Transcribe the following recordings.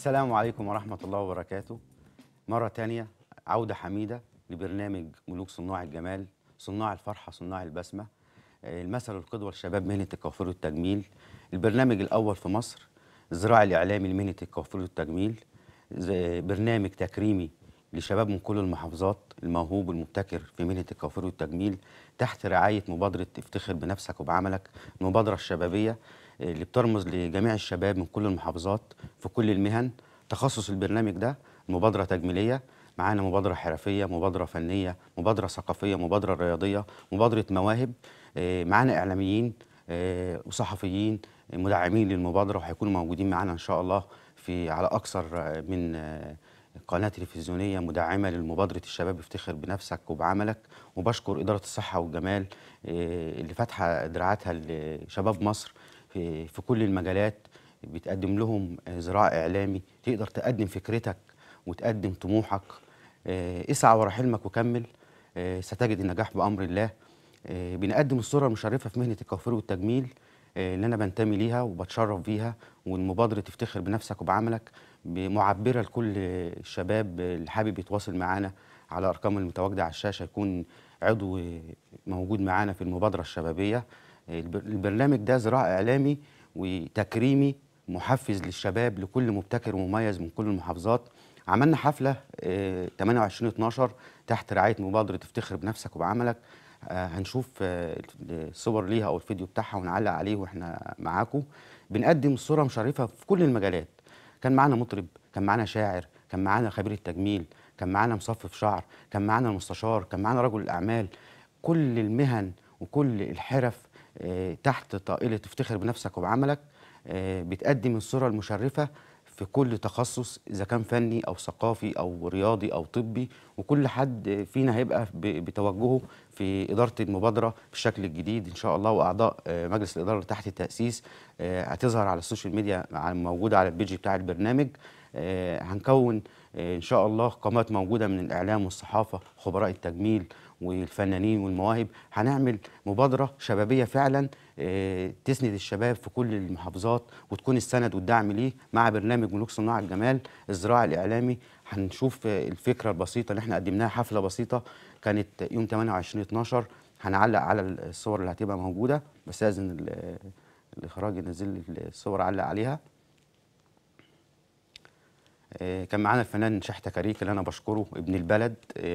السلام عليكم ورحمة الله وبركاته مرة تانية عودة حميدة لبرنامج ملوك صناع الجمال صناع الفرحة صناع البسمة آه، المثل القدوة لشباب مهنة الكوافير والتجميل البرنامج الأول في مصر الزراعي الإعلامي لمهنة الكوافير والتجميل ز- برنامج تكريمي لشباب من كل المحافظات الموهوب والمبتكر في مهنة الكوافير والتجميل تحت رعاية مبادرة افتخر بنفسك وبعملك المبادرة الشبابية آه، اللي بترمز لجميع الشباب من كل المحافظات في كل المهن تخصص البرنامج ده مبادرة تجميلية معانا مبادرة حرفية مبادرة فنية مبادرة ثقافية مبادرة رياضية مبادرة مواهب آه، معانا إعلاميين آه، وصحفيين آه، مدعمين للمبادرة وهيكونوا موجودين معانا إن شاء الله في على أكثر آه، من آه، قناة تلفزيونية مدعمة للمبادرة الشباب افتخر بنفسك وبعملك وبشكر إدارة الصحة والجمال آه، اللي فاتحة دراعاتها لشباب مصر في في كل المجالات بتقدم لهم آه، زراعة إعلامي تقدر تقدم فكرتك وتقدم طموحك آه، اسعى ورا حلمك وكمل آه، ستجد النجاح بأمر الله آه، بنقدم الصورة المشرفة في مهنة الكوافير والتجميل آه، اللي أنا بنتمي ليها وبتشرف بيها والمبادرة تفتخر بنفسك وبعملك معبرة لكل الشباب اللي حابب يتواصل معانا على أرقام المتواجدة على الشاشة يكون عضو موجود معانا في المبادرة الشبابية البر- البرنامج ده زراعة إعلامي وتكريمي محفز للشباب لكل مبتكر ومميز من كل المحافظات عملنا حفلة آه، 28 12 تحت رعاية مبادرة افتخر بنفسك وبعملك آه، هنشوف آه، الصور ليها أو الفيديو بتاعها ونعلق عليه وإحنا معاكم بنقدم صورة مشرفة في كل المجالات كان معانا مطرب كان معانا شاعر كان معانا خبير التجميل كان معانا مصفف شعر كان معانا المستشار كان معانا رجل الأعمال كل المهن وكل الحرف آه، تحت طائلة افتخر بنفسك وبعملك آه، بتقدم الصورة المشرفة في كل تخصص إذا كان فني أو ثقافي أو رياضي أو طبي وكل حد فينا هيبقى ب- بتوجهه في إدارة المبادرة بالشكل الجديد إن شاء الله وأعضاء آه، مجلس الإدارة اللي تحت التأسيس آه، هتظهر على السوشيال ميديا على- موجودة على البيج بتاع البرنامج آه، هنكون آه، إن شاء الله قامات موجودة من الإعلام والصحافة خبراء التجميل والفنانين والمواهب هنعمل مبادرة شبابية فعلا آه، تسند الشباب في كل المحافظات وتكون السند والدعم ليه مع برنامج ملوك صناع الجمال الزراعي الإعلامي هنشوف آه، الفكرة البسيطة اللي احنا قدمناها حفلة بسيطة كانت يوم 28 12 هنعلق على الصور اللي هتبقى موجودة بس لازم ال- الإخراج ينزل لي الصور أعلق عليها آه، كان معانا الفنان شحتة كريك اللي انا بشكره ابن البلد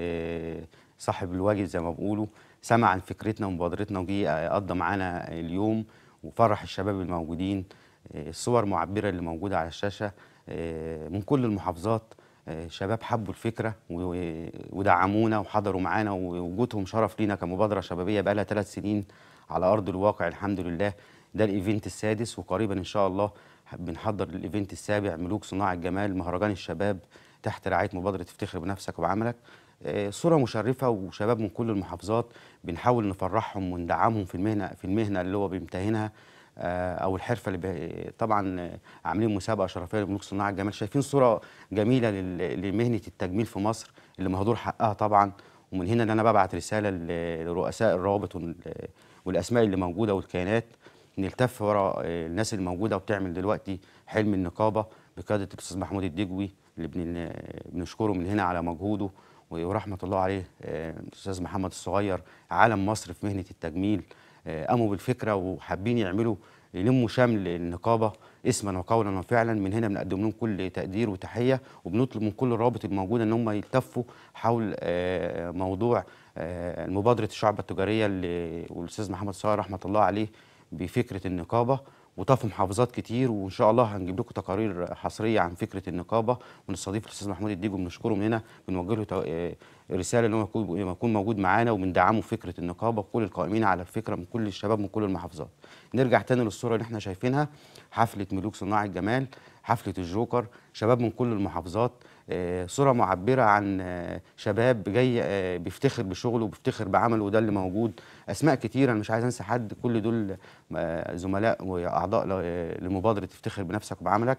آه، صاحب الواجب زي ما بيقولوا سمع عن فكرتنا ومبادرتنا وجي آه، قضى معانا اليوم وفرح الشباب الموجودين آه، الصور معبرة اللي موجودة على الشاشة آه، من كل المحافظات آه، شباب حبوا الفكرة و- ودعمونا وحضروا معانا ووجودهم شرف لينا كمبادرة شبابية بقى لها ثلاث سنين على أرض الواقع الحمد لله ده الإيفنت السادس وقريبا إن شاء الله بنحضر للإيفنت السابع ملوك صناع الجمال مهرجان الشباب تحت رعاية مبادرة افتخر بنفسك وبعملك آه، صورة مشرفة وشباب من كل المحافظات بنحاول نفرحهم وندعمهم في المهنة في المهنة اللي هو بيمتهنها آه، او الحرفه اللي بي... طبعا آه، عاملين مسابقه شرفيه لملوك صناع الجمال شايفين صوره جميله لل... لمهنه التجميل في مصر اللي مهدور حقها طبعا ومن هنا ان انا ببعت رساله ل- لرؤساء الروابط وال... والاسماء اللي موجوده والكيانات نلتف ورا آه، الناس اللي موجوده وبتعمل دلوقتي حلم النقابه بقياده الاستاذ محمود الدجوي اللي بن... بنشكره من هنا على مجهوده ورحمه الله عليه آه، الاستاذ محمد الصغير علم مصر في مهنه التجميل آه، قاموا بالفكره وحابين يعملوا يلموا شمل النقابه اسما وقولا وفعلا من هنا بنقدم لهم كل تقدير وتحيه وبنطلب من كل الروابط الموجوده ان هم يلتفوا حول آه، موضوع آه، مبادره الشعبه التجاريه اللي والاستاذ محمد صالح رحمه الله عليه بفكره النقابه وطاف محافظات كتير وان شاء الله هنجيب لكم تقارير حصريه عن فكره النقابه ونستضيف الاستاذ محمود الديجو بنشكره من هنا بنوجه له تو- آه، رساله ان هو يكون يكون موجود معانا وبندعمه فكره النقابه وكل القائمين على الفكره من كل الشباب من كل المحافظات. نرجع تاني للصوره اللي احنا شايفينها حفله ملوك صناع الجمال حفله الجوكر شباب من كل المحافظات آه، صوره معبره عن آه، شباب جاي آه، بيفتخر بشغله وبيفتخر بعمله وده اللي موجود اسماء كتير انا مش عايز انسى حد كل دول آه، زملاء واعضاء ل- آه، لمبادره افتخر بنفسك وبعملك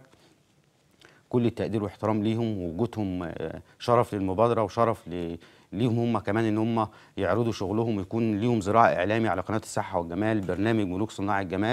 كل التقدير واحترام ليهم ووجودهم آه، شرف للمبادره وشرف ل- ليهم هم كمان ان هم يعرضوا شغلهم ويكون ليهم زراعه اعلامي على قناه الصحه والجمال برنامج ملوك صناع الجمال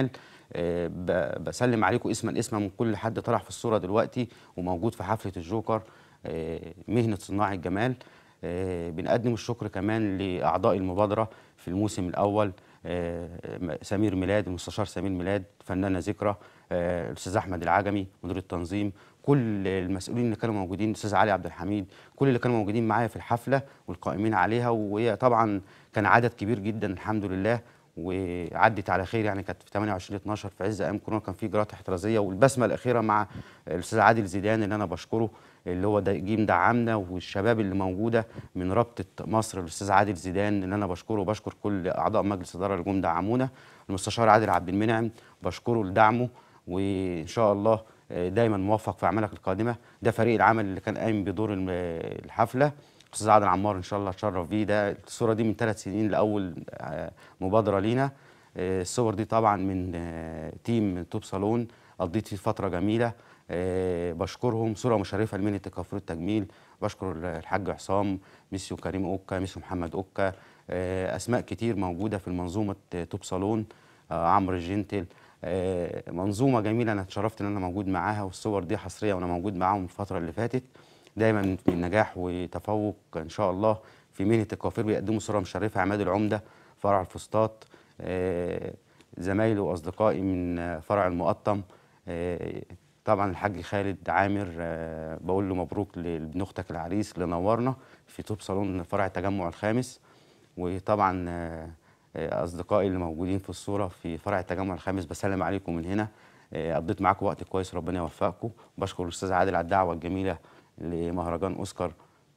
آه، ب- بسلم عليكم اسما اسما من كل حد طلع في الصوره دلوقتي وموجود في حفله الجوكر آه، مهنه صناع الجمال آه، بنقدم الشكر كمان لاعضاء المبادره في الموسم الاول آه، م- سمير ميلاد المستشار سمير ميلاد فنانه ذكرى آه، الاستاذ احمد العجمي مدير التنظيم كل المسؤولين اللي كانوا موجودين الاستاذ علي عبد الحميد كل اللي كانوا موجودين معايا في الحفله والقائمين عليها وهي طبعا كان عدد كبير جدا الحمد لله وعدت على خير يعني كانت في 28 12 في عز ايام كورونا كان في اجراءات احترازيه والبسمه الاخيره مع الاستاذ عادل زيدان اللي انا بشكره اللي هو ده جه مدعمنا والشباب اللي موجوده من رابطه مصر الاستاذ عادل زيدان اللي انا بشكره وبشكر كل اعضاء مجلس الاداره اللي جم دعمونا المستشار عادل عبد المنعم بشكره لدعمه وان شاء الله آه، دايما موفق في اعمالك القادمه ده فريق العمل اللي كان قايم بدور الم- الحفله استاذ عادل عمار ان شاء الله اتشرف بيه ده الصوره دي من ثلاث سنين لاول آه، مبادره لينا آه، الصور دي طبعا من آه، تيم توب صالون قضيت فيه فتره جميله آه، بشكرهم صوره مشرفه لمهنه كفر التجميل بشكر الحاج عصام ميسيو كريم اوكا ميسيو محمد اوكا آه، اسماء كتير موجوده في المنظومه آه، توب صالون آه، عمرو الجنتل آه، منظومه جميله انا اتشرفت ان انا موجود معاها والصور دي حصريه وانا موجود معاهم الفتره اللي فاتت دايما في نجاح وتفوق ان شاء الله في مهنه الكوافير بيقدموا صوره مشرفه عماد العمده فرع الفسطاط آه، زمايلي واصدقائي من آه، فرع المقطم آه، طبعا الحاج خالد عامر آه، بقول له مبروك لابن اختك العريس اللي نورنا في توب صالون فرع التجمع الخامس وطبعا آه، آه، اصدقائي اللي موجودين في الصوره في فرع التجمع الخامس بسلم عليكم من هنا آه، قضيت معاكم وقت كويس ربنا يوفقكم بشكر الاستاذ عادل على الدعوه الجميله لمهرجان اوسكار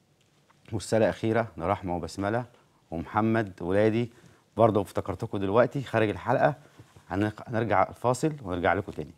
والسنه اخيره لرحمه وبسمله ومحمد ولادي برضه افتكرتكم دلوقتي خارج الحلقه هنق- هنرجع الفاصل ونرجع لكم تاني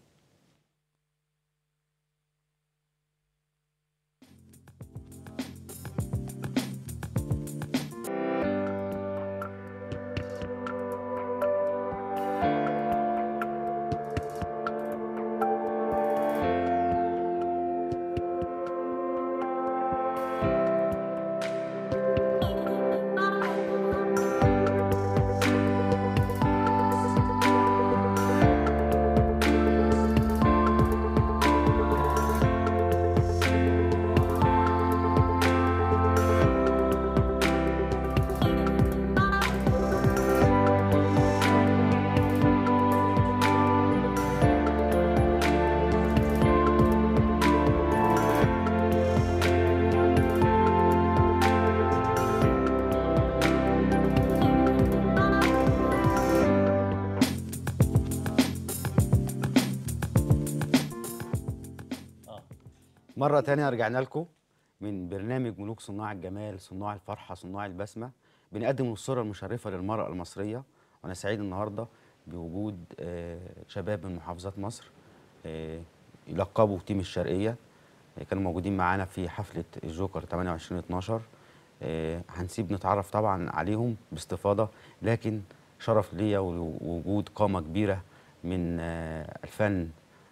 مرة تانية رجعنا لكم من برنامج ملوك صناع الجمال صناع الفرحة صناع البسمة بنقدم الصورة المشرفة للمرأة المصرية وأنا سعيد النهاردة بوجود آه، شباب من محافظات مصر آه، يلقبوا تيم الشرقية آه، كانوا موجودين معانا في حفلة الجوكر 28 12 آه، هنسيب نتعرف طبعا عليهم باستفاضة لكن شرف ليا ووجود قامة كبيرة من آه، الفن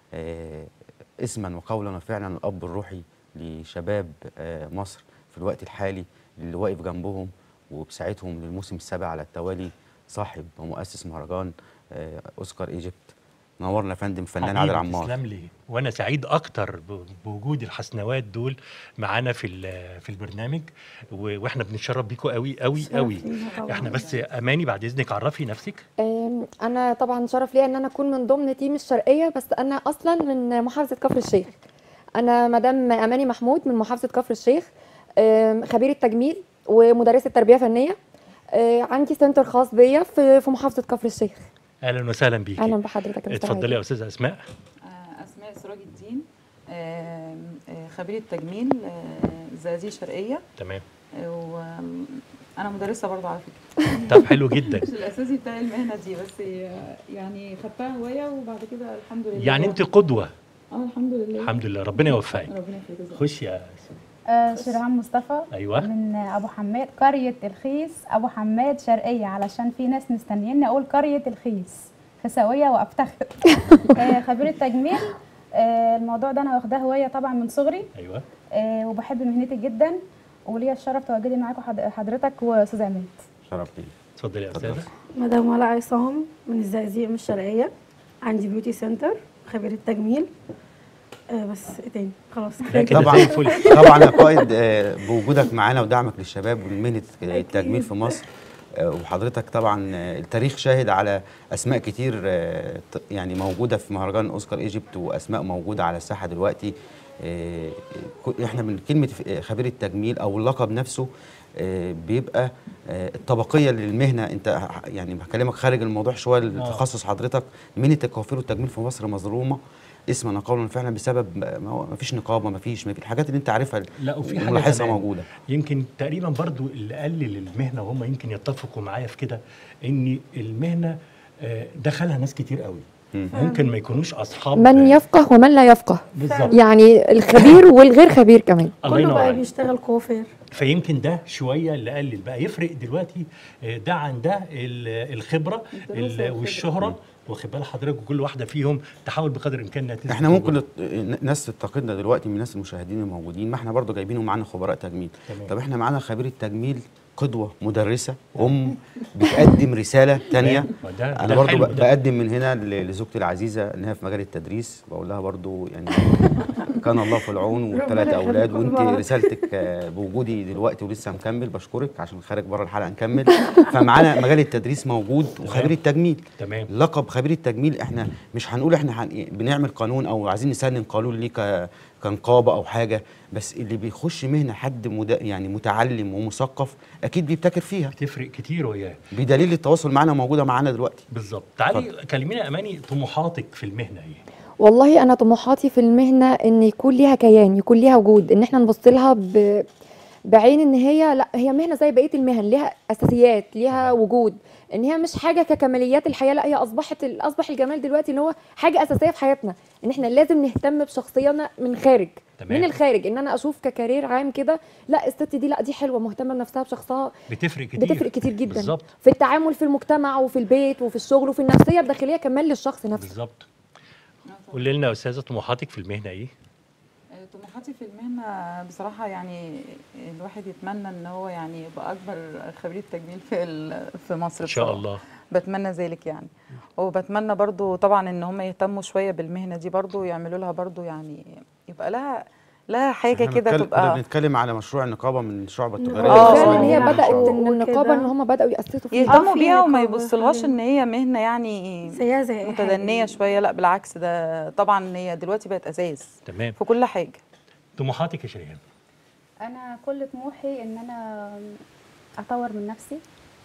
آه، اسما وقولا وفعلا الاب الروحي لشباب آه، مصر في الوقت الحالي اللي واقف جنبهم وبساعدهم للموسم السابع على التوالي صاحب ومؤسس مهرجان آه، اوسكار ايجيبت نورنا يا فندم فنان عادل حبيبي، عمار تسلم لي وانا سعيد اكتر ب- بوجود الحسنوات دول معانا في ال- في البرنامج و- واحنا بنتشرف بيكم قوي قوي قوي احنا بس اماني بعد اذنك عرفي نفسك أم، انا طبعا شرف ليا ان انا اكون من ضمن تيم الشرقيه بس انا اصلا من محافظه كفر الشيخ انا مدام اماني محمود من محافظه كفر الشيخ أم، خبيره تجميل ومدرسه تربيه فنيه أه، عندي سنتر خاص بيا في في محافظه كفر الشيخ اهلا وسهلا بيكي اهلا بحضرتك يا مستر اتفضلي عادل. يا استاذه اسماء آه، أسماء سراج الدين آم، آه، خبيرة تجميل آه، زقازيق شرقية تمام وأنا مدرسة برضه على فكرة طب حلو جدا مش الأساسي بتاع المهنة دي بس آه، يعني خدتها هواية وبعد كده الحمد لله يعني انت قدوه اه الحمد لله الحمد لله ربنا يوفقك ربنا يخليك خش يا آه، شيرين مصطفى ايوه من ابو حماد قريه الخيس ابو حماد شرقيه علشان في ناس مستنيين اقول قريه الخيس خسويه وافتخر آه، خبيره تجميل آه، الموضوع ده انا واخداه هوايه طبعا من صغري ايوه آه، وبحب مهنتي جدا وليا الشرف تواجدي معاكم حض- حضرتك واستاذ عماد شرف لي اتفضلي يا استاذه مدام ولا عصام من الزقازيق من الشرقية عندي بيوتي سنتر خبيرة تجميل آه بس ايه تاني خلاص ده كفاية كده طبعاً. زي الفل طبعا يا قائد آه، بوجودك معانا ودعمك للشباب ومهنه التجميل في مصر آه، وحضرتك طبعا آه، التاريخ شاهد على اسماء كتير آه، ت- يعني موجوده في مهرجان اوسكار ايجيبت واسماء موجوده على الساحه دلوقتي آه، ك- احنا من كلمه ف- آه، خبير التجميل او اللقب نفسه آه، بيبقى آه، الطبقيه للمهنه انت ح- يعني بكلمك خارج الموضوع شويه لتخصص حضرتك مهنه الكوافير والتجميل في مصر مظلومه اسما قولا فعلا بسبب ما هو ما فيش نقابه ما فيش ما في الحاجات اللي انت عارفها لا وفي حاجه ملاحظها كمان. موجوده يمكن تقريبا برضو اللي قلل المهنه وهم يمكن يتفقوا معايا في كده ان المهنه آه، دخلها ناس كتير قوي ممكن ما يكونوش اصحاب من يفقه ومن لا يفقه بالظبط يعني الخبير والغير خبير كمان الله كله ينور بقى عليك بيشتغل كوافير فيمكن ده شويه اللي قلل بقى يفرق دلوقتي آه، ده عن ده ال- الخبره الدراسة ال- والخبرة. والشهره واخد بال حضرتك وكل واحده فيهم تحاول بقدر الامكان انها تثبت احنا ممكن وجودها. نت- ناس تنتقدنا دلوقتي من الناس المشاهدين الموجودين ما احنا برضو جايبينهم معانا خبراء تجميل تمام. طب احنا معانا خبير التجميل قدوه مدرسه ام بتقدم رساله تانية ده- انا ده برضو الحلو ب- ده. بقدم من هنا ل- لزوجتي العزيزه ان هي في مجال التدريس بقول لها برضو يعني كان الله في العون والثلاث ربنا اولاد يخليكم وانت لبعض. رسالتك آه، بوجودي دلوقتي ولسه مكمل بشكرك عشان خارج بره الحلقه نكمل فمعانا مجال التدريس موجود وخبير التجميل تمام لقب خبير التجميل احنا مش هنقول احنا هن... بنعمل قانون او عايزين نسنن قانون ليه ك... كنقابه او حاجه بس اللي بيخش مهنه حد مد... يعني متعلم ومثقف اكيد بيبتكر فيها بتفرق كتير وياه بدليل التواصل معانا موجوده معانا دلوقتي بالظبط تعالي كلمينا يا اماني طموحاتك في المهنه ايه والله انا طموحاتي في المهنه ان يكون ليها كيان يكون ليها وجود ان احنا نبص لها ب... بعين ان هي لا هي مهنه زي بقيه المهن ليها اساسيات ليها وجود ان هي مش حاجه ككماليات الحياه لا هي اصبحت ال- اصبح الجمال دلوقتي ان هو حاجه اساسيه في حياتنا ان احنا لازم نهتم بشخصيتنا من خارج تمام. من الخارج ان انا اشوف ككارير عام كده لا الست دي لا دي حلوه مهتمه بنفسها بشخصها بتفرق كتير بتفرق كتير جدا بالظبط في التعامل في المجتمع وفي البيت وفي الشغل وفي النفسيه الداخليه كمان للشخص نفسه بالظبط قولي لنا يا استاذه طموحاتك في المهنه ايه آه، طموحاتي في المهنة بصراحة يعني الواحد يتمنى ان هو يعني يبقى اكبر خبير تجميل في ال- في مصر ان شاء بصراحة. الله بتمنى ذلك يعني وبتمنى برضو طبعا ان هم يهتموا شوية بالمهنة دي برضو يعملوا لها برضو يعني يبقى لها لها حاجة احنا كده بنتكلم- كنا تبقى بنتكلم على مشروع النقابه من الشعبه التجاريه آه، فعلا ان هي آه. بدات ان وكده. النقابه ان هم بداوا ياسسوا فيها يهتموا في بيها وما نقابة يبصلهاش حاليا. ان هي مهنة يعني زيها زي أي حاجة. متدنية شوية لا بالعكس ده طبعا هي دلوقتي بقت اساس تمام في كل حاجة طموحاتك يا شريهان انا كل طموحي ان انا اطور من نفسي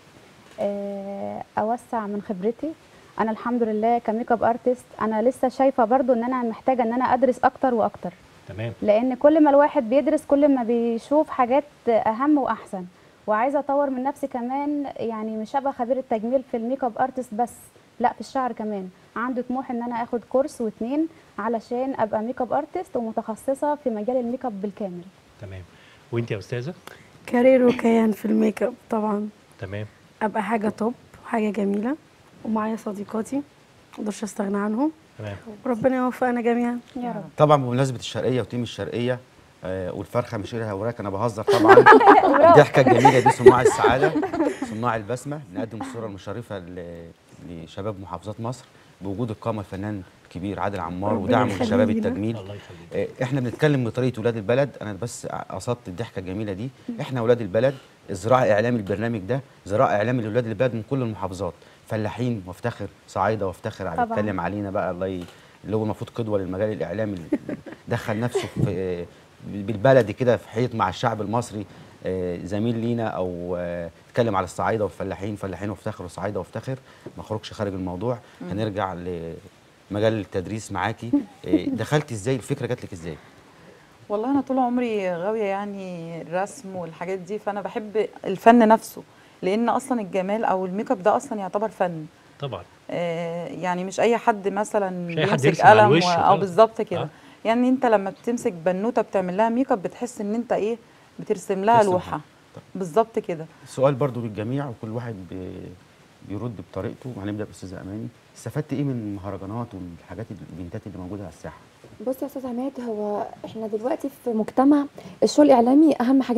آه، اوسع من خبرتي انا الحمد لله كميك اب ارتست انا لسه شايفه برضو ان انا محتاجه ان انا ادرس اكتر واكتر تمام لان كل ما الواحد بيدرس كل ما بيشوف حاجات اهم واحسن وعايزه اطور من نفسي كمان يعني مش ابقى خبيره تجميل في الميك اب ارتست بس لا في الشعر كمان عندي طموح ان انا اخد كورس واتنين علشان ابقى ميك اب ارتست ومتخصصه في مجال الميك اب بالكامل تمام وانت يا استاذه كارير وكيان في الميك اب طبعا تمام ابقى حاجه توب حاجه جميله ومعايا صديقاتي مقدرش استغنى عنهم تمام وربنا يوفقنا جميعا يا رب طبعا بمناسبه الشرقيه وتيم الشرقيه آه والفرخه مش لها وراك انا بهزر طبعا الضحكه الجميله دي صناع السعاده صناع البسمه نقدم الصوره المشرفه ل- لشباب محافظات مصر بوجود القامه الفنان الكبير عادل عمار ربنا ودعمه يخليه لشباب لينا. التجميل الله يخليك آه، احنا بنتكلم بطريقه ولاد البلد انا بس قصدت الضحكه الجميله دي احنا ولاد البلد الزراعه اعلامي البرنامج ده زراعه اعلامي لاولاد البلد من كل المحافظات فلاحين وافتخر صعايده وافتخر على طبعاً. يتكلم علينا بقى الله ي... اللي هو المفروض قدوه للمجال الاعلامي اللي دخل نفسه في آه، بالبلدي كده في حيط مع الشعب المصري آه، زميل لينا او آه، اتكلم على الصعايده والفلاحين فلاحين وافتخر وصعايده وافتخر ما خرجش خارج الموضوع هنرجع لمجال التدريس معاكي آه، دخلتي ازاي الفكره جات لك ازاي والله انا طول عمري غاويه يعني الرسم والحاجات دي فانا بحب الفن نفسه لان اصلا الجمال او الميك اب ده اصلا يعتبر فن طبعا آه يعني مش اي حد مثلا مش أي حد بيمسك يرسم على قلم الوش و- وخلاص. او بالظبط كده آه. يعني انت لما بتمسك بنوته بتعمل لها ميك اب بتحس ان انت ايه بترسم لها ترسم لوحه حاجة. بالظبط كده سؤال برضو للجميع وكل واحد بي بيرد بطريقته وهنبدا باستاذه اماني استفدت ايه من المهرجانات والحاجات الايفنتات اللي موجوده على الساحه بص يا استاذ عماد هو احنا دلوقتي في مجتمع الشغل الاعلامي اهم حاجه فيه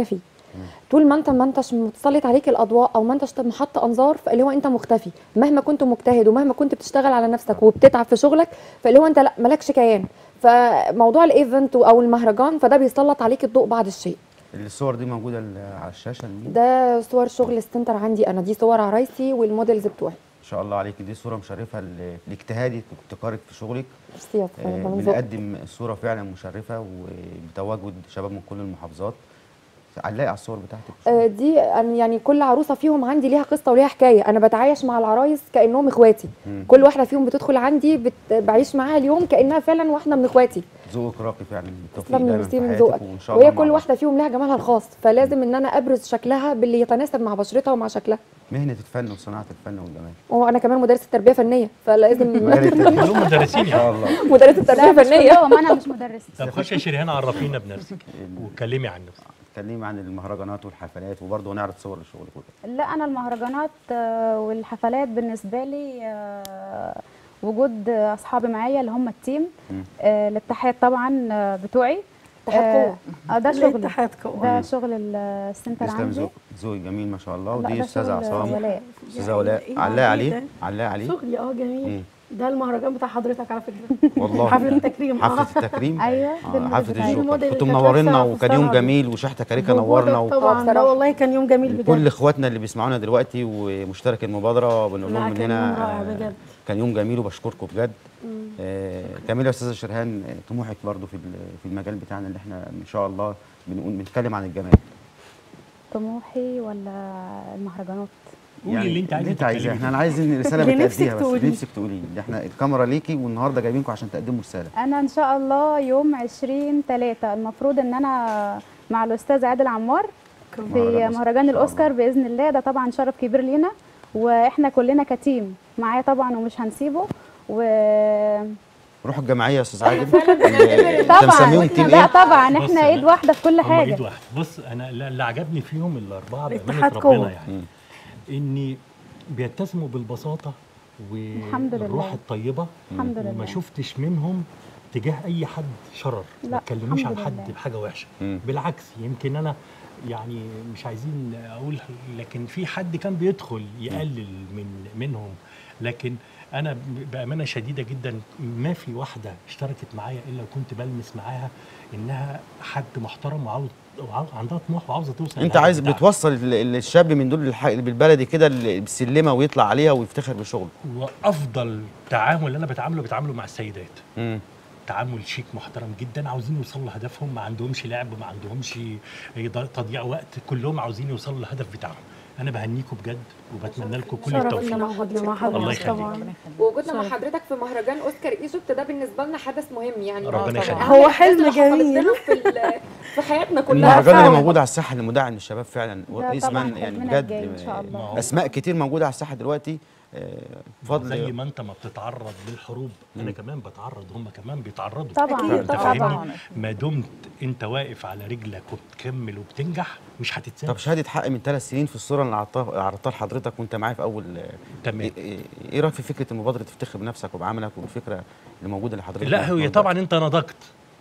طول ما انت ما انتش متسلط عليك الاضواء او ما انتش محط انظار فاللي هو انت مختفي مهما كنت مجتهد ومهما كنت بتشتغل على نفسك وبتتعب في شغلك فاللي هو انت لا مالكش كيان فموضوع الايفنت او المهرجان فده بيسلط عليك الضوء بعد الشيء الصور دي موجوده ال- على الشاشه اليمين؟ ده صور شغل السنتر عندي انا دي صور عرايسي والموديلز بتوعي ان شاء الله عليك دي صوره مشرفه ل- لاجتهادك وابتكارك في شغلك ميرسي يا آه، فندم، ده من ذوقك. بنقدم صوره فعلا مشرفه وبتواجد شباب من كل المحافظات هنلاقي على الصور بتاعتك آه، دي أنا يعني كل عروسه فيهم عندي ليها قصه وليها حكايه انا بتعايش مع العرايس كانهم اخواتي مم. كل واحده فيهم بتدخل عندي بت... بعيش معاها اليوم كانها فعلا واحده من اخواتي ذوقك راقي فعلا بالتوفيق تسلم دايما ميرسي في من حياتك ذوقك وان شاء الله وهي مع كل بعض. واحده فيهم لها جمالها الخاص فلازم ان انا ابرز شكلها باللي يتناسب مع بشرتها ومع شكلها مهنه الفن وصناعه الفن والجمال وانا كمان مدرسه تربيه فنيه فلازم كلهم مدرسين ان يعني شاء الله مدرسه تربيه لا مش فنيه كلهم انا مش مدرسه طب خش يا شيريهان عرفينا بنفسك واتكلمي عن نفسك اتكلمي عن المهرجانات والحفلات وبرضه هنعرض صور لشغلك وكده لا انا المهرجانات آه، والحفلات بالنسبه لي آه، وجود اصحابي معايا اللي هم التيم مم. آه، الاتحاد طبعا آه، بتوعي اتحاد قوة. آه، ده شغلي الاتحاد قوة. ده شغل ال- السنتر تسلم عندي ذوق ذوقك جميل ما شاء الله لا، ودي ده استاذه شغل عصام ولاء. استاذه ولاء إيه علقي عليه عليه ده؟ علقي عليه شغلي اه جميل مم. ده المهرجان بتاع حضرتك على فكره والله حفله التكريم اه حفله التكريم ايوه آه، ده الموديل حفله بتاعي. الجوكر الموديل كنتوا اللي كانت منورنا لابسة وكان يوم فستان جميل وشحته كاريكا بوجودك نورنا و... طبعا بصراحة. ده والله كان يوم جميل بجد كل اخواتنا اللي بيسمعونا دلوقتي ومشترك المبادره بنقول لا، لهم كان مننا يوم رائع آه، بجد. كان يوم جميل وبشكركم بجد آه كملي يا استاذه شرهان آه، طموحك برضو في ال- في المجال بتاعنا اللي احنا ان شاء الله بنقول بنتكلم عن الجمال طموحي ولا المهرجانات قولي اللي انت عايزه انت عايزاه تتكلمي احنا أنا عايزين رساله اللي نفسك بتأديها بس تقولي. نفسك تقولي ده احنا الكاميرا ليكي والنهارده جايبينكم عشان تقدموا رساله انا ان شاء الله يوم 20 3 المفروض ان انا مع الاستاذ عادل عمار مهرجان في الأوسكار. مهرجان إن شاء الاوسكار باذن الله ده طبعا شرف كبير لينا واحنا كلنا كتيم معاه طبعا ومش هنسيبه و روحوا الجمعيه يا استاذ عادل طبعا مسميهم تيم لا ايه؟ طبعا بص، احنا لا. ايد واحده في كل هم حاجه ايد واحد بص انا لا- اللي عجبني فيهم الاربعه بامانه الاتحاد ربنا قوة. يعني اني بيتسموا بالبساطه الحمد لله. والروح الطيبه الحمد وما لله شفتش منهم تجاه اي حد شرر ما لا، تكلموش عن الحمد حد لله. بحاجه وحشه مم. بالعكس يمكن انا يعني مش عايزين اقول لكن في حد كان بيدخل يقلل من منهم لكن انا بامانه شديده جدا ما في واحده اشتركت معايا الا وكنت بلمس معاها انها حد محترم وعاوز وعاوز- عندها طموح وعاوزه توصل انت للهدف عايز بتاعها. بتوصل ال- الشاب من دول الح- بالبلدي كده ال- بالسلمه ويطلع عليها ويفتخر بشغله وافضل تعامل اللي انا بتعامله بتعامله مع السيدات مم. تعامل شيك محترم جدا عاوزين يوصلوا لهدفهم ما عندهمش لعب ما عندهمش يض- تضييع وقت كلهم عاوزين يوصلوا للهدف بتاعهم انا بهنيكم بجد وبتمنى لكم كل شرف التوفيق لنا وجودنا مع الله حضرتك يخليك. طبعا ووجودنا مع حضرتك في مهرجان اوسكار ايجيبت ده بالنسبه لنا حدث مهم يعني ربنا طبعاً. يخليك أهم هو الأحداث حلم اللي حصلت جميل. لنا في ال- في حياتنا كلها المهرجان اللي فعلا. موجود على الساحه اللي مدعم للشباب فعلا ده اسما طبعاً يعني حلمنا بجد الجاي إن شاء الله. ما هو- اسماء كتير موجوده على الساحه دلوقتي آه، زي بفضل ما انت ما بتتعرض للحروب انا كمان بتعرض هم كمان بيتعرضوا طبعا أكيد انت طبعاً. فاهمني ما دمت انت واقف على رجلك وبتكمل وبتنجح مش هتتساب طب شهاده حق من ثلاث سنين في الصوره اللي عرضتها عرضتها لحضرتك وانت معايا في اول آه، تمام ايه إيه- إيه رايك في فكره المبادره تفتخر بنفسك وبعملك والفكره اللي موجوده لحضرتك لا هي النهاردة؟ طبعا انت نضجت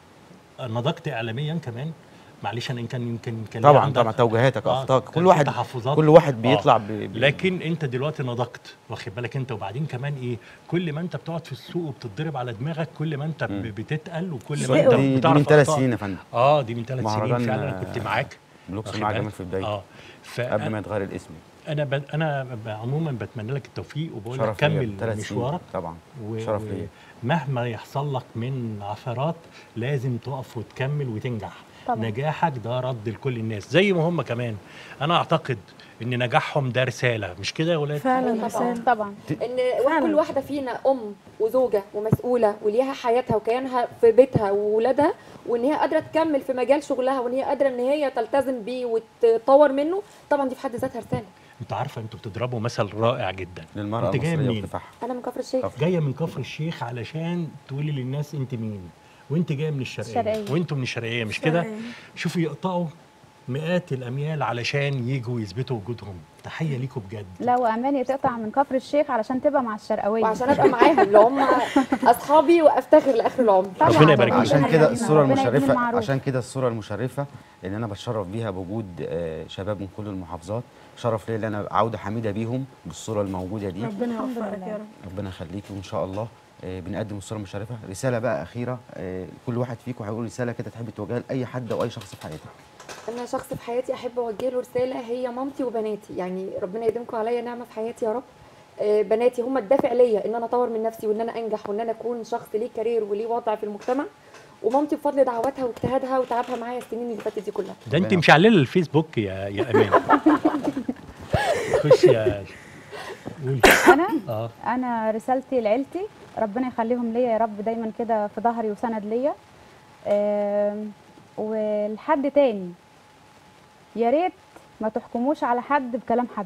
نضجت اعلاميا كمان معلش انا يمكن يمكن كان ليا طبعا عندك- طبعا توجيهاتك آه، اخطائك كان كل في واحد تحفظات. كل واحد آه. بيطلع ب... ب... لكن انت دلوقتي نضجت واخد بالك انت وبعدين كمان ايه كل ما انت بتقعد في السوق وبتتضرب على دماغك كل ما انت ب- بتتقل وكل ما انت دي, دي بتعرف من ثلاث أخطائك. سنين يا فندم اه دي من ثلاث سنين مهرجان، فعلا آه، كنت معاك بلوك واخد صناعه بالك؟ جمال في بدايته اه قبل ما ف يتغير الاسم انا ب... انا ب... عموما بتمنى لك التوفيق وبقول لك شرف ليا كمل ثلاث سنين مشوارك طبعا و... شرف و- ليا مهما يحصل لك من عثرات لازم تقف وتكمل وتنجح طبعا. نجاحك ده رد لكل الناس زي ما هم كمان انا اعتقد ان نجاحهم ده رساله مش كده يا ولاد فعلا طبعاً. رسالة طبعا ان فعلاً. كل واحده فينا ام وزوجه ومسؤوله وليها حياتها وكيانها في بيتها وولادها وان هي قادره تكمل في مجال شغلها وان هي قادره ان هي تلتزم بيه وتطور منه طبعا دي في حد ذاتها رساله انت عارفه انتوا بتضربوا مثل رائع جدا للمراه انت جايه المصريه منين وكفاحها انا من كفر الشيخ جايه من كفر الشيخ علشان تقولي للناس انت مين وانت جايه من الشرقيه الشرقية. وانتوا من الشرقيه مش كده الشرقية. شوفوا يقطعوا مئات الاميال علشان يجوا يثبتوا وجودهم تحيه ليكم بجد لا واماني تقطع من كفر الشيخ علشان تبقى مع الشرقاويه وعشان ابقى معاهم اللي هم اصحابي وافتخر لاخر العمر طبعاً. ربنا يبارك فيك. عشان كده الصوره ربنا يديم المشرفه المعروف. عشان كده الصوره المشرفه اللي انا بتشرف بيها بوجود آه، شباب من كل المحافظات شرف ليا ان انا عوده حميده بيهم بالصوره الموجوده دي ربنا الحمد يوفقك لله. يا رب ربنا يخليكم وان شاء الله آه، بنقدم الصوره المشرفه رساله بقى اخيره آه، كل واحد فيكم هيقول رساله كده تحب توجهها لاي حد او اي شخص في حياتك انا شخص في حياتي احب اوجه له رساله هي مامتي وبناتي يعني ربنا يديمكم عليا نعمه في حياتي يا رب آه، بناتي هم الدافع ليا ان انا اطور من نفسي وان انا انجح وان انا اكون شخص ليه كارير وليه وضع في المجتمع ومامتي بفضل دعواتها واجتهادها وتعبها معايا السنين اللي فاتت دي كلها ده انت مشعلله الفيسبوك يا يا امان خش يا قول انا اه انا رسالتي لعيلتي ربنا يخليهم ليا يا رب دايما كده في ظهري وسند ليا آم، ولحد تاني يا ريت ما تحكموش على حد بكلام حد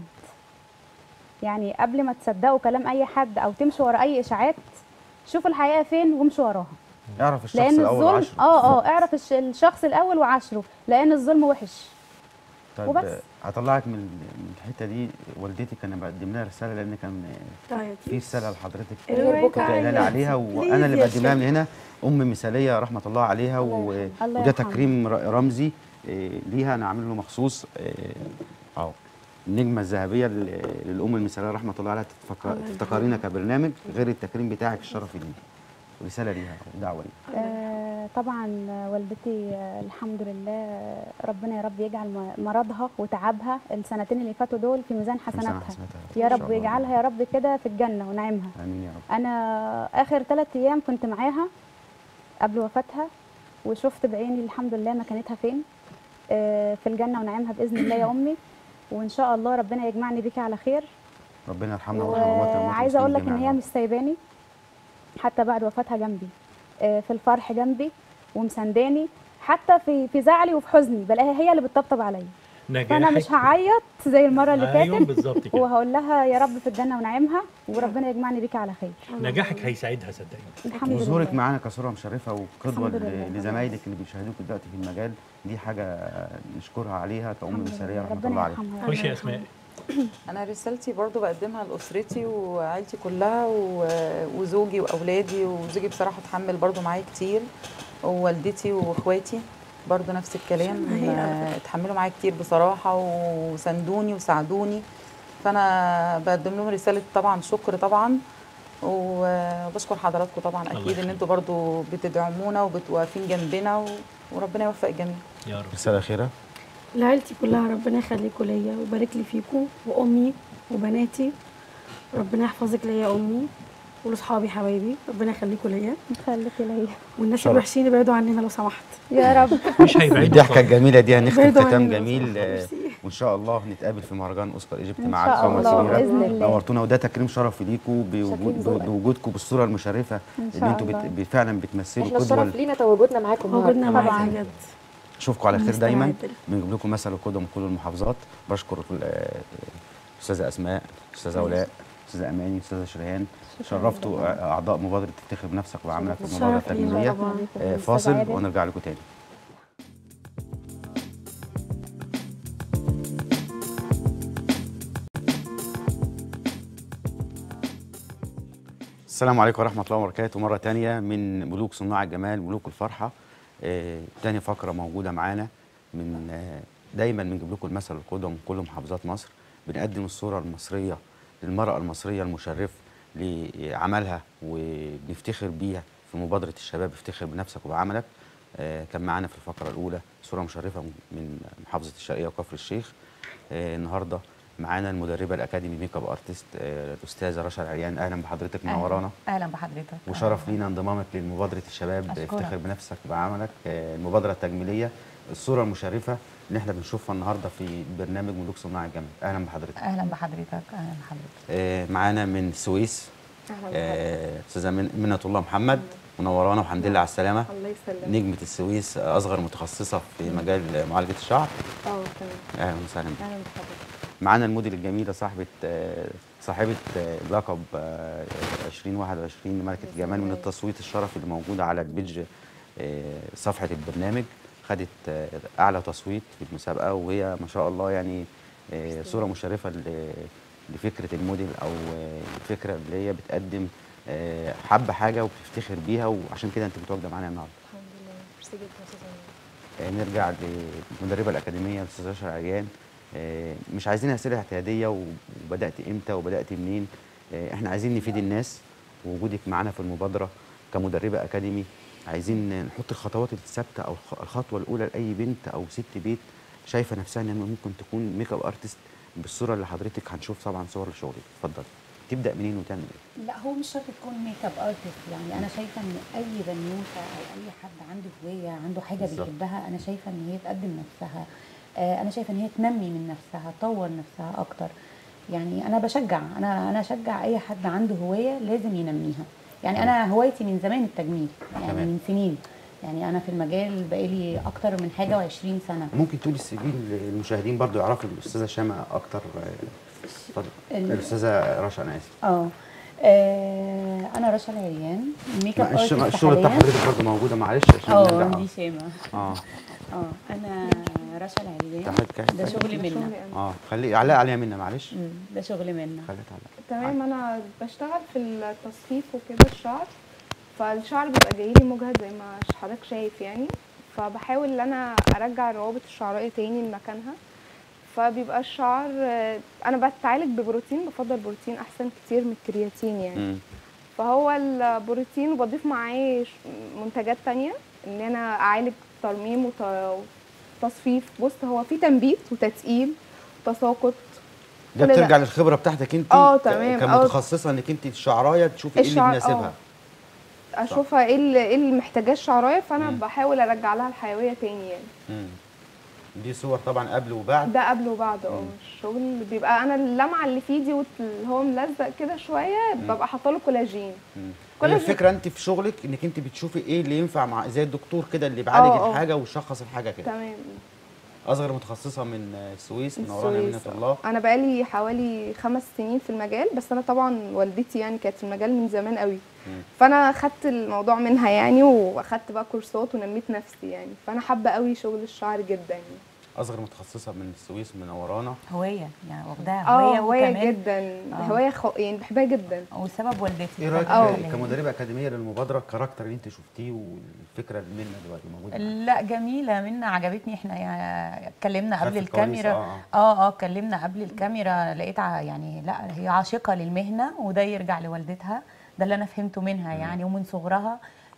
يعني قبل ما تصدقوا كلام اي حد او تمشوا ورا اي اشاعات شوفوا الحقيقه فين وامشوا وراها اعرف الشخص لان الاول الظلم وعشره اه اه اعرف الش- الشخص الاول وعاشره لان الظلم وحش طيب وبس. آه، هطلعك من من الحته دي والدتي كان بقدم لها رساله لان كان آه، تعيطي. في رساله لحضرتك اوعي كنت قايله لي تعيطي. عليها بليز وانا اللي يا بقدم لها شيخ. من هنا ام مثاليه رحمه الله عليها و... الله وده يرحمها. تكريم ر- رمزي آه، ليها انا عامل له مخصوص آه، اهو النجمه الذهبيه لل- للام المثاليه رحمه الله عليها تتفكر الله يرحمها. تفتكرينا كبرنامج غير التكريم بتاعك الشرفي لينا رساله ليها ودعوه ليها آه، طبعا والدتي آه، الحمد لله آه، ربنا يا رب يجعل م- مرضها وتعبها السنتين اللي فاتوا دول في ميزان حسناتها يا إن شاء رب الله. ويجعلها يا رب كده في الجنه ونعيمها امين يا رب انا اخر ثلاث ايام كنت معاها قبل وفاتها وشفت بعيني الحمد لله مكانتها فين آه، في الجنه ونعيمها باذن الله يا امي وان شاء الله ربنا يجمعني بيكي على خير ربنا يرحمنا ويرحم امواتنا وأموات وعايزه اقول لك ان المسلمين هي جميعاً. مش سايباني حتى بعد وفاتها جنبي آه، في الفرح جنبي ومسانداني حتى في في زعلي وفي حزني بلاقيها هي اللي بتطبطب عليا فانا مش نجاحك هعيط زي المره اللي ايوه فاتت بالظبط كده وهقول لها يا رب في الجنه ونعيمها وربنا يجمعني بيكي على خير نجاحك هيساعدها صدقني الحمد لله وظهورك معانا كصوره مشرفه وقدوه الحمد لله. ل- لزمايلك اللي بيشاهدوك دلوقتي في المجال دي حاجه نشكرها عليها كأم الحمد مثاليه لله. رحمه ربنا الله عليها يرحمها يا خش رب. يا اسماء انا رسالتي برضو بقدمها لاسرتي وعيلتي كلها و- وزوجي واولادي وزوجي بصراحه اتحمل برضو معايا كتير ووالدتي واخواتي برضو نفس الكلام هي آه، اتحملوا معايا كتير بصراحه وساندوني وساعدوني فانا بقدم لهم رساله طبعا شكر طبعا وبشكر حضراتكم طبعا الله اكيد ان يخليك. انتوا برضو بتدعمونا وبتوقفين جنبنا و- وربنا يوفق الجميع يا رب رساله اخيره لعيلتي كلها ربنا يخليكم ليا ويبارك لي فيكم وامي وبناتي ربنا يحفظك ليا يا امي ولاصحابي حبايبي ربنا يخليكم ليا خليكي ليا والناس شرف. الوحشين يبعدوا عننا لو سمحت يا رب مش هيبعدوا الضحكه خالص. الجميله دي هنختم بعيدوا ختام عننا لو جميل سمحت. آه، ميرسي. وان شاء الله نتقابل في مهرجان اوسكار ايجيبت إن مع شاء القامه الله، الكبيره بإذن الله. نورتونا وده تكريم شرفي ليكم بوجود شاكرين ذوقك. بوجودكم بالصوره المشرفه إن اللي شاء انتوا بت- الله. ب- فعلا بتمثلوا احنا قدوه الشرف لينا تواجدنا معاكم وجودنا النهارده معاك طبعاً. بجد اشوفكم على خير مستر دايما عادل. بنجيب لكم مثل القدوه من كل المحافظات بشكر آه، استاذه اسماء استاذه ولاء استاذه اماني استاذه شريهان شرفتوا آه، اعضاء مبادره تفتخر بنفسك وعملك في المبادره شرف لينا التجميليه طبعاً. آه، أستاذ فاصل عادل. ونرجع لكم تاني السلام عليكم ورحمة الله وبركاته مرة تانية من ملوك صناع الجمال ملوك الفرحة آه، تاني فقرة موجودة معانا من آه، دايما بنجيب لكم المثل القدوة من كل محافظات مصر بنقدم الصورة المصرية للمرأة المصرية المشرفة لعملها وبنفتخر بيها في مبادرة الشباب افتخر بنفسك وبعملك آه، كان معانا في الفقرة الأولى صورة مشرفة من محافظة الشرقية وكفر الشيخ آه، النهارده معانا المدربه الاكاديمي ميك اب ارتست آه، الاستاذه رشا العريان اهلا بحضرتك منورانا اهلا بحضرتك وشرف لينا انضمامك لمبادره الشباب أشكرك. افتخر بنفسك بعملك آه، المبادره التجميليه الصوره المشرفه اللي احنا بنشوفها النهارده في برنامج ملوك صناع الجمال اهلا بحضرتك اهلا بحضرتك اهلا بحضرتك آه، معانا من السويس آه، استاذه من- منة الله محمد منورانا والحمد لله على السلامه الله يسلمك نجمه السويس آه، اصغر متخصصه في مجال معالجه الشعر اه تمام اهلا وسهلا بك اهلا بحضرتك معانا الموديل الجميله صاحبه آه، صاحبه آه، لقب آه، 2021 ملكه الجمال من التصويت الشرفي اللي موجوده على البيج آه، صفحه البرنامج خدت آه، اعلى تصويت في المسابقه وهي ما شاء الله يعني آه، صوره مشرفه ل- لفكره الموديل او آه، الفكره اللي هي بتقدم آه، حابه حاجه وبتفتخر بيها وعشان كده انت متواجده معانا النهارده الحمد لله ميرسي جدا يا استاذه أميرة. آه، نرجع للمدربه الاكاديميه الاستاذه رشا عريان آه، مش عايزين اسئله اعتياديه و- وبدات امتى وبدات منين آه، احنا عايزين نفيد الناس ووجودك معانا في المبادره كمدربه اكاديمي عايزين نحط الخطوات الثابته او الخ- الخطوه الاولى لاي بنت او ست بيت شايفه نفسها ان ممكن تكون ميك اب ارتست بالصوره اللي حضرتك هنشوف طبعا صور لشغلك اتفضل تبدا منين وتعمل ايه لا هو مش شرط تكون ميك اب ارتست يعني انا شايفه ان اي بنوته او اي حد عنده هوايه عنده حاجه بالظبط. بيحبها انا شايفه ان هي تقدم نفسها آه، انا شايفه ان هي تنمي من نفسها تطور نفسها اكتر يعني انا بشجع انا انا اشجع اي حد عنده هوايه لازم ينميها يعني انا هوايتي من زمان التجميل يعني تمام. من سنين يعني انا في المجال بقالي اكتر من حاجه و20 سنه ممكن تقولي السي في للمشاهدين برضو يعرفوا الاستاذه شامه اكتر آه، اتفضل ال- الاستاذه رشا انا اسف اه آه، انا رشا العريان ميك اب الشغل ارتست الشغل بتاع حاليا حضرتك برضه موجوده معلش عشان اه نرجع دي شيماء اه اه انا رشا العريان تحت ده شغل منا شغلي أنا. اه خلي علق عليها منا معلش مم، ده شغل منا خليها تعلق تمام انا بشتغل في التصفيف وكده الشعر فالشعر بيبقى جاي لي مجهد زي ما حضرتك شايف يعني فبحاول ان انا ارجع الروابط الشعريه تاني لمكانها فبيبقى الشعر آه، انا بتعالج ببروتين بفضل بروتين احسن كتير من الكرياتين يعني مم. فهو البروتين وبضيف معاه ش- منتجات تانية ان انا اعالج ترميم وت- وتصفيف بص هو في تنبيت وتتقيل وتساقط ده كل ده. بترجع للخبره بتاعتك انت اه، ك- تمام، اه. كمتخصصه انك انت الشعرايه تشوفي ايه اللي الشعر- بيناسبها اه. اشوفها ايه اللي ايه اللي محتاجاه الشعرايه فانا مم. بحاول ارجع لها الحيويه تاني يعني مم. دي صور طبعا قبل وبعد ده قبل وبعد اه مم. الشغل بيبقى انا اللمعه اللي في ايدي واللي هو ملزق كده شويه ببقى حاطه له كولاجين مم. كل هي الف- الفكره انت في شغلك انك انت بتشوفي ايه اللي ينفع مع زي الدكتور كده اللي بيعالج اه، اه. الحاجه ويشخص الحاجه كده تمام اصغر متخصصه من السويس منورانا منة السويس. الله انا بقالي حوالي خمس سنين في المجال بس انا طبعا والدتي يعني كانت في المجال من زمان قوي مم. فانا خدت الموضوع منها يعني واخدت بقى كورسات ونميت نفسي يعني فانا حابه قوي شغل الشعر جدا يعني اصغر متخصصه من السويس منورانا هوايه يعني واخداها اه هوايه هوايه وكمان جدا اه. هوايه خ... يعني بحبها جدا وسبب والدتي ايه رايك اه. كمدربه اكاديميه للمبادره الكاركتر اللي انت شفتيه والفكره اللي منا دلوقتي موجوده معاك؟ لا جميله منا عجبتني انا يعني اتكلمنا قبل خلف الكواليس، الكاميرا اه، اه اه اتكلمنا قبل الكاميرا لقيت ع- يعني لا هي عاشقه للمهنه وده يرجع لوالدتها ده اللي انا فهمته منها يعني ومن صغرها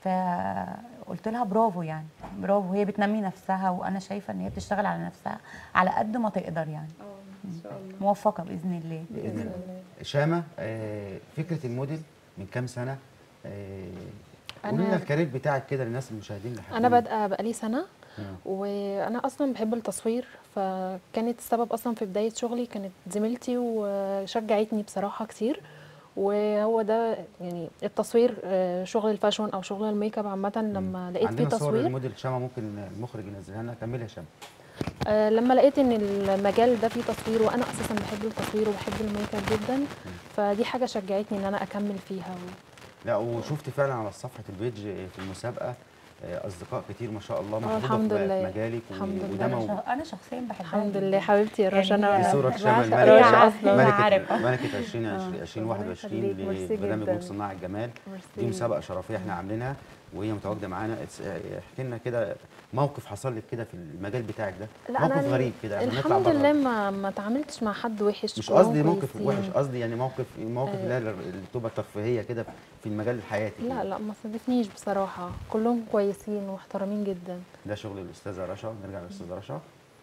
فقلت لها برافو يعني برافو هي بتنمي نفسها وانا شايفه ان هي بتشتغل على نفسها على قد ما تقدر يعني اه ان شاء الله موفقه باذن الله باذن الله شامه آه فكره الموديل من كام سنه آه قولي أنا- لنا الكارير بتاعك كده للناس المشاهدين اللي انا حابين. بادئه بقالي سنه مم. وانا اصلا بحب التصوير فكانت السبب اصلا في بدايه شغلي كانت زميلتي وشجعتني بصراحه كتير وهو ده يعني التصوير آه، شغل الفاشون او شغل الميك اب عامه لما لقيت فيه عندنا صور تصوير الموديل شامه ممكن المخرج ينزلها لنا كملي يا شامه آه، لما لقيت ان المجال ده فيه تصوير وانا اساسا بحب التصوير وبحب الميك اب جدا فدي حاجه شجعتني ان انا اكمل فيها و... لا وشفت فعلا على صفحه البيج في المسابقه آه، اصدقاء كتير ما شاء الله محبوبه الحمد في لله. مجالك و- الحمد لله. وده انا موجود شخ- انا شخصيا بحبها الحمد جداً. لله حبيبتي يا رشا يعني انا دي صورة شامة بعشق الملكة رشا اصلا ملكة. ملكة عارفة. ملكة 2020 2021 ربنا يخليك، ميرسي لبرنامج جداً. ملوك صناع الجمال دي ميرسي. مسابقة شرفية احنا عاملينها وهي متواجدة معانا اتس- احكي لنا كده موقف حصل لك كده في المجال بتاعك ده لا موقف انا غريب كده قبل ما نطلع الحمد بره. لله ما ما تعاملتش مع حد وحش مش كلهم قصدي موقف كويسين. وحش قصدي يعني موقف موقف آه. اللي هي اللي بتبقى ترفيهيه كده في المجال الحياتي لا كده. لا ما صادفنيش بصراحه كلهم كويسين ومحترمين جدا ده شغل الاستاذه رشا نرجع للاستاذه رشا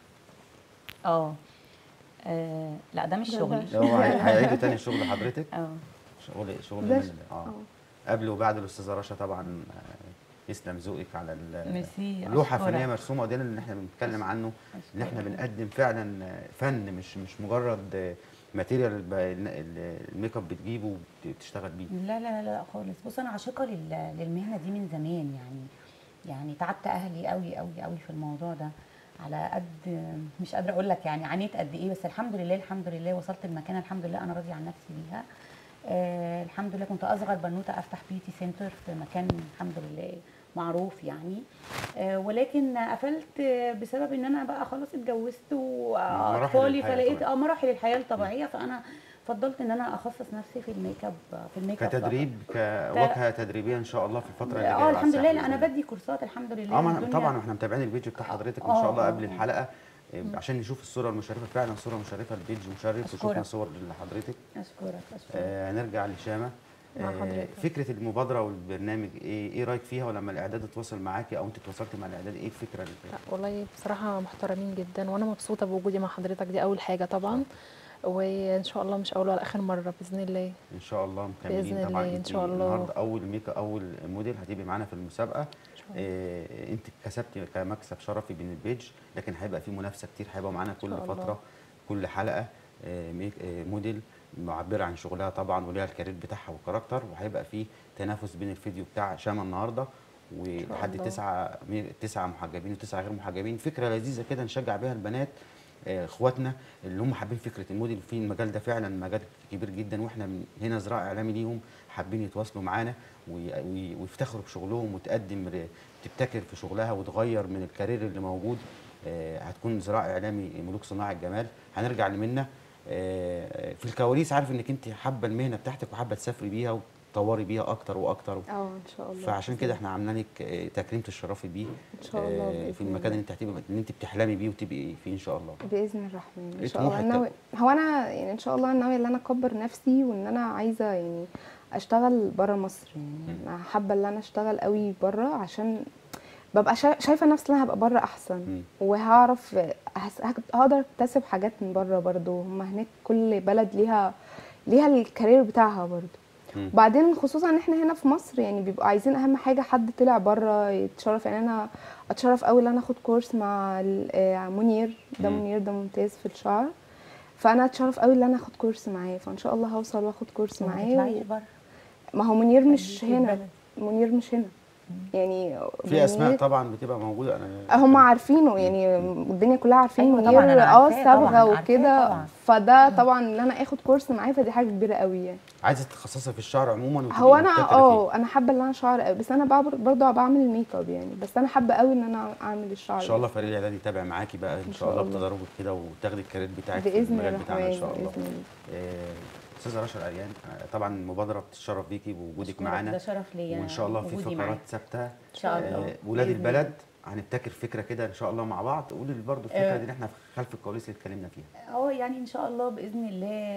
اه آه، لا ده مش شغلي هو هي- هيعيدوا تاني شغل حضرتك اه شغل شغل ده من ش- ال- اه اه. قبل وبعد الاستاذه رشا طبعا آه، يسلم ذوقك على ال- ميرسي لوحه أشكرك. فنيه مرسومه ودي اللي احنا بنتكلم عنه ان احنا بنقدم فعلا آه، فن مش مش مجرد آه، ماتيريال الب- ال- ال- الميك اب بتجيبه وبتشتغل بيه لا لا لا خالص بص انا عاشقه لل- للمهنه دي من زمان يعني يعني تعبت اهلي قوي قوي قوي في الموضوع ده على قد مش قادره اقول لك يعني عانيت قد ايه بس الحمد لله الحمد لله وصلت المكانه الحمد لله انا راضيه عن نفسي بيها آه الحمد لله كنت اصغر بنوته افتح بيوتي سنتر في مكان الحمد لله معروف يعني آه، ولكن قفلت آه، بسبب ان انا بقى خلاص اتجوزت واطفالي الحياة فلقيت طبعاً. اه مراحل الحياه الطبيعيه فانا فضلت ان انا اخصص نفسي في الميك اب في الميك اب فقط. كتدريب كواجهه تدريبيه ان شاء الله في الفتره اللي جايه اه على الحمد الساحة لله لا انا بإذن الله. بدي كورسات الحمد لله اه ما والدنيا- طبعا احنا متابعين البيج بتاع حضرتك ان آه، شاء الله آه، قبل آه. الحلقه آه، عشان نشوف الصوره المشرفه فعلا صوره مشرفه البيج مشرف أشكرك. وشوفنا صور لحضرتك اشكرك اشكرك آه هنرجع لشامه مع آه حضرتك. فكره المبادره والبرنامج ايه ايه رايك فيها ولما الاعداد اتواصل معاكي او انت اتواصلتي مع الاعداد ايه الفكره اللي لا والله بصراحة محترمين جدا وأنا مبسوطة بوجودي مع حضرتك دي أول حاجة طبعا وإن شاء الله مش أول ولا آخر مرة بإذن الله ان شاء الله مكملين بإذن طبعا الله، إن انت شاء الله. النهارده اول ميك اول موديل هتبقي معانا في المسابقه آه انت كسبتي كمكسب شرفي بين البيج لكن هيبقى في منافسه كتير هيبقى معانا كل شاء الله. فتره كل حلقه آه ميك آه موديل معبره عن شغلها طبعا وليها الكارير بتاعها والكاركتر وهيبقى في تنافس بين الفيديو بتاع شامه النهارده ولحد الله. تسعه مي- تسعه محجبين وتسعه غير محجبين فكره لذيذه كده نشجع بيها البنات آه، اخواتنا اللي هم حابين فكره الموديل في المجال ده فعلا مجال كبير جدا واحنا من هنا ذراع اعلامي ليهم حابين يتواصلوا معانا وي- وي- ويفتخروا بشغلهم وتقدم ر- تبتكر في شغلها وتغير من الكارير اللي موجود آه، هتكون ذراع اعلامي ملوك صناع الجمال هنرجع لمنى آه، في الكواليس عارف انك انت حابه المهنه بتاعتك وحابه تسافري بيها وتطوري بيها اكتر واكتر اه ان شاء الله فعشان كده احنا عاملين لك آه، تكريم تشرفي بيه ان شاء الله آه، بإذن في المكان الله. اللي انت هتبقى اللي انت بتحلمي بيه وتبقي فيه ان شاء الله باذن الرحمن إيه ان شاء الله طموحك ناوي هو انا يعني ان شاء الله ناويه ان انا اكبر نفسي وان انا عايزه يعني اشتغل بره مصر يعني انا حابه ان انا اشتغل قوي بره عشان ببقى شا- شايفه نفسي ان انا هبقى بره احسن مم. وهعرف أحس- هك- هقدر اكتسب حاجات من بره برضو هم هناك كل بلد ليها ليها الكارير بتاعها برضو مم. وبعدين خصوصا ان احنا هنا في مصر يعني بيبقوا عايزين اهم حاجه حد طلع بره يتشرف يعني انا اتشرف قوي ان انا اخد كورس مع ال- آه، منير ده مم. منير ده ممتاز في الشعر فانا اتشرف قوي ان انا اخد كورس معاه فان شاء الله هوصل واخد كورس ما معاه تطلعيش و... بره ما هو منير مش خليكي هنا في منير مش هنا يعني في اسماء منير- طبعا بتبقى موجوده انا هم عارفينه يعني الدنيا كلها عارفين أيوة منير طبعاً، أنا اه عارفاه طبعاً، صبغه عارفاه وكده طبعاً. فده طبعا ان انا اخد كورس معاه فدي حاجه كبيره قوي يعني عايزه تتخصصي في الشعر عموما وتبقي هو انا مبتكرة فيه. اه انا حابه ان انا شعر قوي بس انا بعبر- برضه بعمل الميك اب يعني بس انا حابه قوي ان انا اعمل الشعر ان شاء الله فريق الاعداد يتابع معاكي بقى ان, إن شاء شاء الله الله. بتدرجك كده وتاخدي الكارير بتاعك في باذن المجال بتاعنا ان الرحمن شاء الله باذن الله آه، استاذه رشا العريان آه، طبعا المبادره بتتشرف بيكي بوجودك أشكرك، معانا ده شرف ليا وان شاء الله في وجودي فقرات معاك. ثابته ان شاء الله آه، ولاد بإذن البلد هنبتكر فكره كده ان شاء الله مع بعض قولي لي برضه الفكره آه. دي اللي احنا خلف الكواليس اللي اتكلمنا فيها اه يعني ان شاء الله باذن الله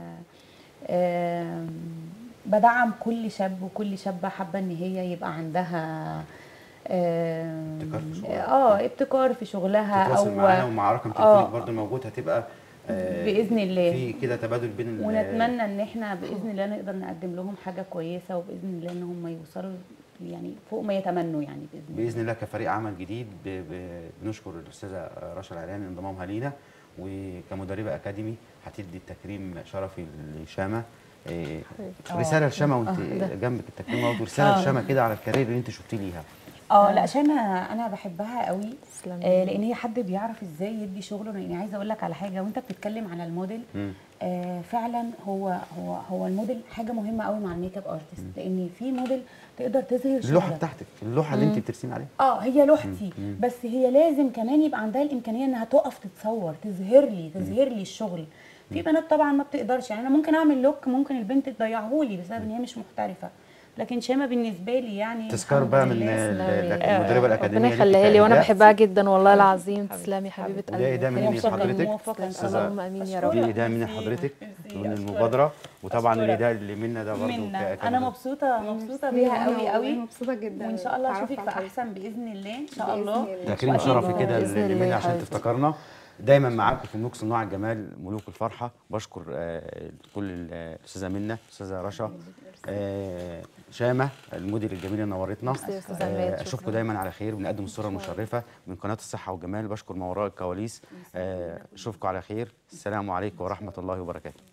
آم، بدعم كل شاب وكل شابه حابه ان هي يبقى عندها آم، ابتكار في شغلها. اه ابتكار في شغلها تتواصل معانا او ومع رقم آه. تليفونك برضه موجود هتبقى آه، بإذن الله. في كده تبادل بين ال- ونتمنى ان احنا باذن الله نقدر نقدم لهم حاجه كويسه وباذن الله ان هم يوصلوا يعني فوق ما يتمنوا يعني باذن الله باذن الله كفريق عمل جديد ب- ب- بنشكر الاستاذه رشا العريان انضمامها لينا وكمدربه اكاديمي هتدي التكريم شرفي لشامه إيه، آه. رساله لشامه وانت آه، ده. جنبك التكريم اهوت رساله آه. لشامه كده على الكارير اللي انت شفتيه ليها اه لا شيماء انا بحبها قوي تسلمي. آه لان هي حد بيعرف ازاي يدي شغله يعني عايزه اقول لك على حاجه وانت بتتكلم على الموديل مم. آه فعلا هو هو هو الموديل حاجه مهمه قوي مع الميك اب ارتست لان في موديل تقدر تظهر اللوحه شغلك بتاعتك اللوحه اللي انت بترسمي عليها اه هي لوحتي مم. بس هي لازم كمان يبقى عندها الامكانيه انها تقف تتصور تظهر لي تظهر لي الشغل في بنات طبعا ما بتقدرش يعني انا ممكن اعمل لوك ممكن البنت تضيعه لي بسبب ان هي مش محترفه لكن شيماء بالنسبه لي يعني تذكار الحمد بقى من لله. ال- ال- تسلمي. المدربه الاكاديميه ربنا ليكي يخليها لي وانا كإهداء. بحبها جدا والله العظيم تسلمي حبيبه وده قلبي إهداء مني موفقة- لحضرتك موفقة إن شاء أستاذة- الله. اللهم امين يا رب دي اهداء من ميرسي، حضرتك ميرسي، من أشكرك. المبادره وطبعا أشكرك. الاهداء اللي منا ده برضه منا ك- انا كمدرب. مبسوطه مبسوطه ميرسي، بيها وأنا قوي والله قوي مبسوطه جدا وان شاء الله اتعرفت اشوفك على في حضرتك. احسن باذن الله ان شاء بإذن الله الله. تكريم وأكيد شرفي كده بإذن اللي الله مني يا عشان حبيبتي. تفتكرنا دايما معاكم في ملوك صناع الجمال ملوك الفرحه بشكر آه، كل ال- آه، الاستاذه منى الاستاذه رشا آه، شامه المدير الجميل اللي نورتنا ميرسي يا أستاذة آه، عماد، شكراً. اشوفكم دايما على خير بنقدم الصوره المشرفه من قناه الصحه والجمال بشكر ما وراء الكواليس آه، اشوفكم على خير السلام عليكم ورحمه الله وبركاته